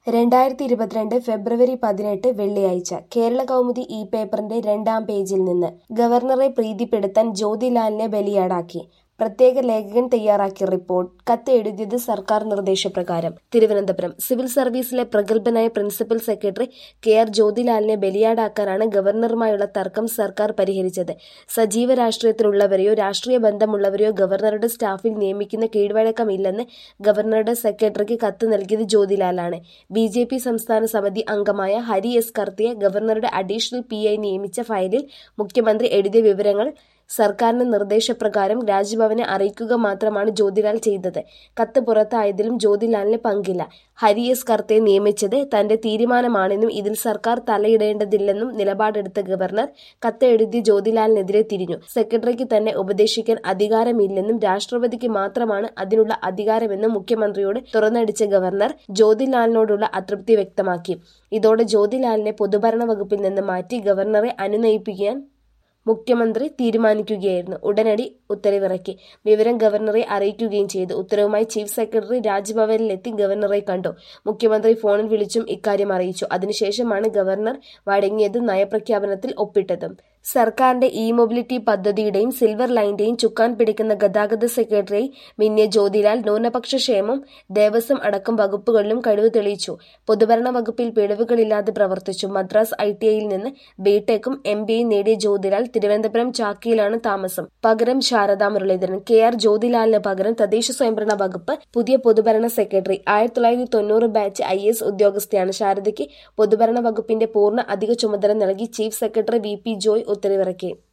രണ്ടായിരത്തി ഇരുപത്തിരണ്ട് ഫെബ്രുവരി പതിനെട്ട് വെള്ളിയാഴ്ച കേരള കൗമുദി ഈ പേപ്പറിന്റെ രണ്ടാം പേജിൽ നിന്ന് ഗവർണറെ പ്രീതിപ്പെടുത്താൻ ജ്യോതിലാലിനെ ബലിയാടാക്കി പ്രത്യേക ലേഖകൻ തയ്യാറാക്കിയ റിപ്പോർട്ട് കത്ത് എഴുതിയത് സർക്കാർ നിർദ്ദേശപ്രകാരം തിരുവനന്തപുരം സിവിൽ സർവീസിലെ പ്രഗത്ഭനായ പ്രിൻസിപ്പൽ സെക്രട്ടറി കെ ആർ ജ്യോതിലാലിനെ ബലിയാടാക്കാനാണ് ഗവർണറുമായുള്ള തർക്കം സർക്കാർ പരിഹരിച്ചത് സജീവ രാഷ്ട്രീയത്തിലുള്ളവരെയോ രാഷ്ട്രീയ ബന്ധമുള്ളവരെയോ ഗവർണറുടെ സ്റ്റാഫിൽ നിയമിക്കുന്ന കീഴ്വഴക്കമില്ലെന്ന് ഗവർണറുടെ സെക്രട്ടറിക്ക് കത്ത് നൽകിയത് ജ്യോതിലാലാണ് ബി ജെ പി സംസ്ഥാന സമിതി അംഗമായ ഹരി എസ് കർത്തിയെ ഗവർണറുടെ അഡീഷണൽ പി ഐ നിയമിച്ച ഫയലിൽ മുഖ്യമന്ത്രി എഴുതിയ വിവരങ്ങൾ സർക്കാരിന്റെ നിർദ്ദേശപ്രകാരം രാജ്ഭവനെ അറിയിക്കുക മാത്രമാണ് ജ്യോതിലാൽ ചെയ്തത് കത്ത് പുറത്തായതിലും ജ്യോതിലാലിന് പങ്കില്ല ഹരി എസ് കർത്തയെ നിയമിച്ചത് തന്റെ തീരുമാനമാണെന്നും ഇതിൽ സർക്കാർ തലയിടേണ്ടതില്ലെന്നും നിലപാടെടുത്ത ഗവർണർ കത്ത് എഴുതി ജ്യോതിലാലിനെതിരെ തിരിഞ്ഞു സെക്രട്ടറിക്ക് തന്നെ ഉപദേശിക്കാൻ അധികാരമില്ലെന്നും രാഷ്ട്രപതിക്ക് മാത്രമാണ് അതിനുള്ള അധികാരമെന്നും മുഖ്യമന്ത്രിയോട് തുറന്നടിച്ച ഗവർണർ ജ്യോതിലാലിനോടുള്ള അതൃപ്തി വ്യക്തമാക്കി ഇതോടെ ജ്യോതിലാലിനെ പൊതുഭരണ വകുപ്പിൽ നിന്ന് മാറ്റി ഗവർണറെ അനുനയിപ്പിക്കാൻ മുഖ്യമന്ത്രി തീരുമാനിക്കുകയായിരുന്നു ഉടനടി ഉത്തരവിറക്കി വിവരം ഗവർണറെ അറിയിക്കുകയും ചെയ്തു ഉത്തരവുമായി ചീഫ് സെക്രട്ടറി രാജ്ഭവനിലെത്തി ഗവർണറെ കണ്ടു മുഖ്യമന്ത്രി ഫോണിൽ വിളിച്ചും ഇക്കാര്യം അറിയിച്ചു അതിനുശേഷമാണ് ഗവർണർ വഴങ്ങിയതും നയപ്രഖ്യാപനത്തിൽ ഒപ്പിട്ടതും സർക്കാരിന്റെ ഇ മൊബിലിറ്റി പദ്ധതിയുടെയും സിൽവർ ലൈന്റെയും ചുക്കാൻ പിടിക്കുന്ന ഗതാഗത സെക്രട്ടറി മിന്നിയ ജ്യോതിലാൽ ന്യൂനപക്ഷ ക്ഷേമം ദേവസ്വം അടക്കം വകുപ്പുകളിലും കഴിവ് തെളിയിച്ചു പൊതുഭരണ വകുപ്പിൽ പിഴവുകളില്ലാതെ പ്രവർത്തിച്ചു മദ്രാസ് ഐ ടി ഐയിൽ നിന്ന് ബിടെക്കും എം ബിയും നേടിയ ജ്യോതിലാൽ തിരുവനന്തപുരം ചാക്കിയിലാണ് താമസം പകരം ശാരദാ മുരളീധരൻ കെ ആർ ജ്യോതിലാലിന് പകരം തദ്ദേശ സ്വയംഭരണ വകുപ്പ് പുതിയ പൊതുഭരണ സെക്രട്ടറി ആയിരത്തി തൊള്ളായിരത്തി തൊണ്ണൂറ് ബാച്ച് ഐ എസ് ഉദ്യോഗസ്ഥയാണ് ശാരദയ്ക്ക് പൊതുഭരണ വകുപ്പിന്റെ പൂർണ്ണ അധിക ചുമതല നൽകി chief secretary V P Joy ഉത്തരവിറക്കി